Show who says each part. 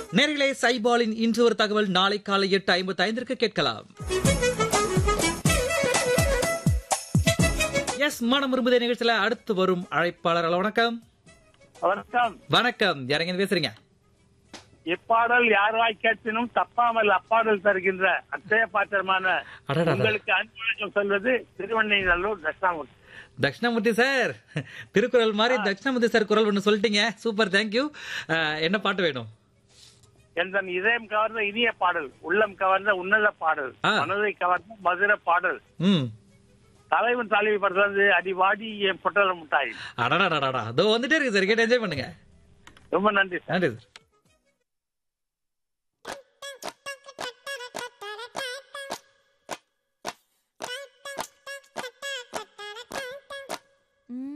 Speaker 1: நேர்களே சைபாலின் இன்று ஒரு தகவல் நாளை காலை எட்டு ஐம்பத்தி ஐந்திற்கு கேட்கலாம் எஸ் மனம் விரும்புதே நிகழ்ச்சியில அடுத்து வரும் அழைப்பாளர் வணக்கம்
Speaker 2: வணக்கம்
Speaker 1: வணக்கம் யாரங்க பேசுறீங்க
Speaker 2: இப்பாடல் யாராய் கேட்பினும் தப்பாமல் அப்பாடல் தருகின்ற அத்தய பாத்திரமான
Speaker 1: அடடடட.
Speaker 2: உங்களுக்கு அன்பு வணக்கம் சொல்வது திருவண்ணைநல்லூர் தட்சிணாமூர்த்தி
Speaker 1: தட்சிணாமூர்த்தி சார் திருக்குறள் மாதிரி தட்சிணாமூர்த்தி சார் குரல் ஒன்று சொல்லிட்டீங்க சூப்பர் தேங்க்யூ என்ன பாட்டு வேணும்
Speaker 2: எந்த இதயம் கவர்ந்த இனிய பாடல் உள்ளம் கவர்ந்த உன்னத பாடல்
Speaker 1: ஆ.
Speaker 2: மனதை கவர்ந்த மதுர பாடல்
Speaker 1: ம்
Speaker 2: தலைவன் தலைவி படத்துல அடிவாடி என் பொட்டல முட்டாய்
Speaker 1: அடடாடாடா அதோ வந்துட்டே இருக்கு சார் கேட்டு என்ஜாய் பண்ணுங்க
Speaker 2: ரொம்ப நன்றி சார்
Speaker 1: நன்றி சார்